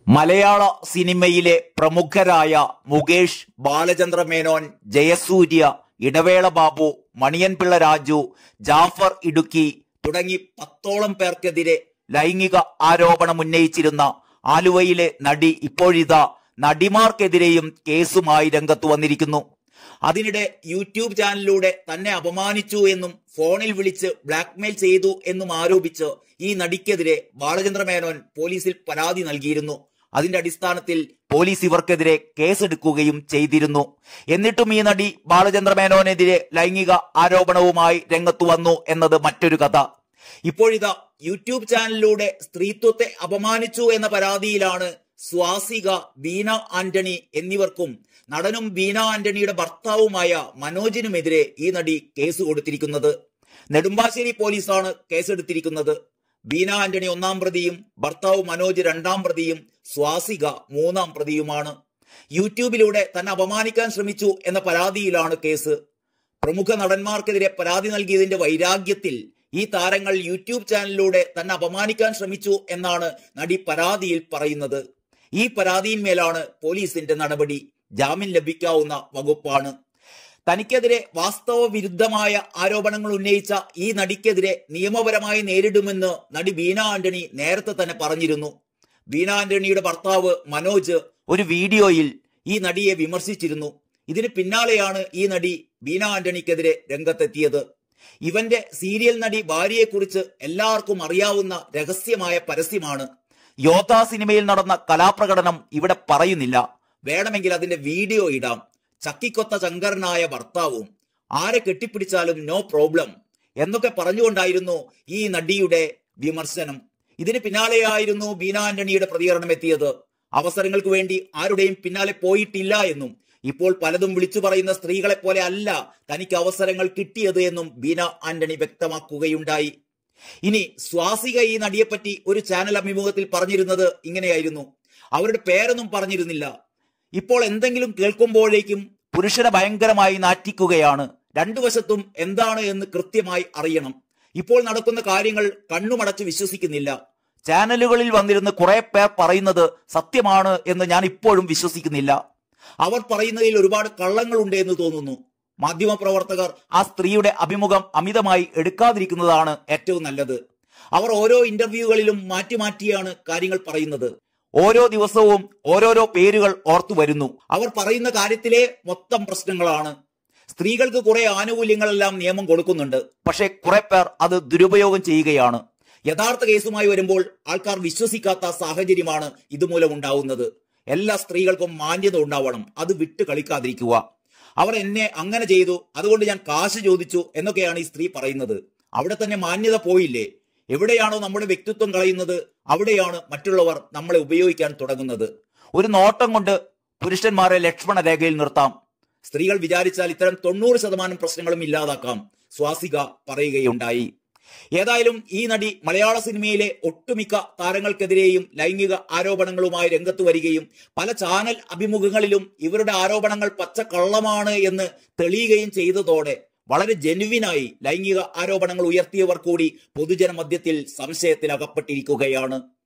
മലയാള സിനിമയിലെ പ്രമുഖരായ മുകേഷ് ബാലചന്ദ്ര മേനോൻ ജയസൂര്യ ഇടവേള ബാബു മണിയൻപിള്ള രാജു ജാഫർ ഇടുക്കി തുടങ്ങി പത്തോളം പേർക്കെതിരെ ലൈംഗിക ആരോപണം ഉന്നയിച്ചിരുന്ന ആലുവയിലെ നടി ഇപ്പോഴിതാ നടിമാർക്കെതിരെയും കേസുമായി രംഗത്ത് വന്നിരിക്കുന്നു അതിനിടെ യൂട്യൂബ് ചാനലിലൂടെ തന്നെ അപമാനിച്ചു എന്നും ഫോണിൽ വിളിച്ച് ബ്ലാക്ക്മെയിൽ ചെയ്തു എന്നും ആരോപിച്ച് ഈ നടിക്കെതിരെ ബാലചന്ദ്ര മേനോൻ പോലീസിൽ പരാതി നൽകിയിരുന്നു അതിന്റെ അടിസ്ഥാനത്തിൽ പോലീസ് ഇവർക്കെതിരെ കേസെടുക്കുകയും ചെയ്തിരുന്നു എന്നിട്ടും ഈ നടി ബാലചന്ദ്ര മേനോനെതിരെ ലൈംഗിക ആരോപണവുമായി രംഗത്തു വന്നു എന്നത് മറ്റൊരു കഥ ഇപ്പോഴിതാ യൂട്യൂബ് ചാനലിലൂടെ സ്ത്രീത്വത്തെ അപമാനിച്ചു എന്ന പരാതിയിലാണ് സ്വാസിക ബീന ആന്റണി എന്നിവർക്കും നടനും ബീന ആന്റണിയുടെ ഭർത്താവുമായ മനോജിനുമെതിരെ ഈ നടി കേസ് കൊടുത്തിരിക്കുന്നത് നെടുമ്പാശ്ശേരി പോലീസാണ് കേസെടുത്തിരിക്കുന്നത് ബീന ആന്റണി ഒന്നാം പ്രതിയും ഭർത്താവ് മനോജ് രണ്ടാം പ്രതിയും സ്വാസിക മൂന്നാം പ്രതിയുമാണ് യൂട്യൂബിലൂടെ തന്നെ അപമാനിക്കാൻ ശ്രമിച്ചു എന്ന പരാതിയിലാണ് കേസ് പ്രമുഖ നടന്മാർക്കെതിരെ പരാതി നൽകിയതിന്റെ വൈരാഗ്യത്തിൽ ഈ താരങ്ങൾ യൂട്യൂബ് ചാനലിലൂടെ തന്നെ അപമാനിക്കാൻ ശ്രമിച്ചു എന്നാണ് നടി പരാതിയിൽ പറയുന്നത് ഈ പരാതിയിന്മേലാണ് പോലീസിന്റെ നടപടി ജാമ്യം ലഭിക്കാവുന്ന വകുപ്പാണ് തനിക്കെതിരെ വാസ്തവ വിരുദ്ധമായ ആരോപണങ്ങൾ ഉന്നയിച്ച ഈ നടിക്കെതിരെ നിയമപരമായി നേരിടുമെന്ന് നടി ബീന ആന്റണി നേരത്തെ തന്നെ പറഞ്ഞിരുന്നു ബീന ആന്റണിയുടെ ഭർത്താവ് മനോജ് ഒരു വീഡിയോയിൽ ഈ നടിയെ വിമർശിച്ചിരുന്നു ഇതിന് പിന്നാലെയാണ് ഈ നടി ബീന ആന്റണിക്കെതിരെ രംഗത്തെത്തിയത് ഇവന്റെ സീരിയൽ നടി ഭാര്യയെക്കുറിച്ച് എല്ലാവർക്കും അറിയാവുന്ന രഹസ്യമായ പരസ്യമാണ് യോധ സിനിമയിൽ നടന്ന കലാപ്രകടനം ഇവിടെ പറയുന്നില്ല വേണമെങ്കിൽ അതിന്റെ വീഡിയോ ഇടാം ചക്കിക്കൊത്ത ശങ്കരനായ ഭർത്താവും ആരെ കെട്ടിപ്പിടിച്ചാലും നോ പ്രോബ്ലം എന്നൊക്കെ പറഞ്ഞുകൊണ്ടായിരുന്നു ഈ നടിയുടെ വിമർശനം ഇതിന് പിന്നാലെയായിരുന്നു ബീന ആന്റണിയുടെ പ്രതികരണം എത്തിയത് അവസരങ്ങൾക്ക് വേണ്ടി ആരുടെയും പിന്നാലെ പോയിട്ടില്ല എന്നും ഇപ്പോൾ പലതും വിളിച്ചു പറയുന്ന സ്ത്രീകളെ പോലെ അല്ല തനിക്ക് അവസരങ്ങൾ കിട്ടിയത് എന്നും ബീന ആന്റണി വ്യക്തമാക്കുകയുണ്ടായി ഇനി സ്വാസിക ഈ നടിയെപ്പറ്റി ഒരു ചാനൽ അഭിമുഖത്തിൽ പറഞ്ഞിരുന്നത് ഇങ്ങനെയായിരുന്നു അവരുടെ പേരൊന്നും പറഞ്ഞിരുന്നില്ല ഇപ്പോൾ എന്തെങ്കിലും കേൾക്കുമ്പോഴേക്കും പുരുഷനെ ഭയങ്കരമായി നാറ്റിക്കുകയാണ് രണ്ടു വശത്തും എന്താണ് എന്ന് കൃത്യമായി അറിയണം ഇപ്പോൾ നടക്കുന്ന കാര്യങ്ങൾ കണ്ണുമടച്ച് വിശ്വസിക്കുന്നില്ല ചാനലുകളിൽ വന്നിരുന്ന് കുറെ പേർ പറയുന്നത് സത്യമാണ് എന്ന് ഞാൻ ഇപ്പോഴും വിശ്വസിക്കുന്നില്ല അവർ പറയുന്നതിൽ ഒരുപാട് കള്ളങ്ങളുണ്ട് എന്ന് തോന്നുന്നു മാധ്യമപ്രവർത്തകർ ആ സ്ത്രീയുടെ അഭിമുഖം അമിതമായി എടുക്കാതിരിക്കുന്നതാണ് ഏറ്റവും നല്ലത് അവർ ഓരോ ഇന്റർവ്യൂകളിലും മാറ്റി മാറ്റിയാണ് കാര്യങ്ങൾ പറയുന്നത് ഓരോ ദിവസവും ഓരോരോ പേരുകൾ ഓർത്തു വരുന്നു അവർ പറയുന്ന കാര്യത്തിലെ മൊത്തം പ്രശ്നങ്ങളാണ് സ്ത്രീകൾക്ക് കുറെ ആനുകൂല്യങ്ങളെല്ലാം നിയമം കൊടുക്കുന്നുണ്ട് പക്ഷെ കുറെ പേർ അത് ദുരുപയോഗം ചെയ്യുകയാണ് യഥാർത്ഥ കേസുമായി വരുമ്പോൾ ആൾക്കാർ വിശ്വസിക്കാത്ത സാഹചര്യമാണ് ഇതുമൂലം ഉണ്ടാവുന്നത് എല്ലാ സ്ത്രീകൾക്കും മാന്യത ഉണ്ടാവണം അത് വിട്ട് കളിക്കാതിരിക്കുക അവർ എന്നെ അങ്ങനെ ചെയ്തു അതുകൊണ്ട് ഞാൻ കാശ് ചോദിച്ചു എന്നൊക്കെയാണ് ഈ സ്ത്രീ പറയുന്നത് അവിടെ തന്നെ മാന്യത പോയില്ലേ എവിടെയാണോ നമ്മുടെ വ്യക്തിത്വം കളയുന്നത് അവിടെയാണ് മറ്റുള്ളവർ നമ്മളെ ഉപയോഗിക്കാൻ തുടങ്ങുന്നത് ഒരു നോട്ടം കൊണ്ട് പുരുഷന്മാരെ ലക്ഷ്മണ രേഖയിൽ നിർത്താം സ്ത്രീകൾ വിചാരിച്ചാൽ ഇത്തരം തൊണ്ണൂറ് ശതമാനം പ്രശ്നങ്ങളും ഇല്ലാതാക്കാം സ്വാസിക പറയുകയുണ്ടായി ഏതായാലും ഈ നടി മലയാള സിനിമയിലെ ഒട്ടുമിക്ക താരങ്ങൾക്കെതിരെയും ലൈംഗിക ആരോപണങ്ങളുമായി രംഗത്ത് വരികയും പല ചാനൽ അഭിമുഖങ്ങളിലും ഇവരുടെ ആരോപണങ്ങൾ പച്ചക്കള്ളമാണ് എന്ന് തെളിയുകയും ചെയ്തതോടെ വളരെ ജെനുവിനായി ലൈംഗിക ആരോപണങ്ങൾ ഉയർത്തിയവർ കൂടി പൊതുജന മധ്യത്തിൽ സംശയത്തിൽ അകപ്പെട്ടിരിക്കുകയാണ്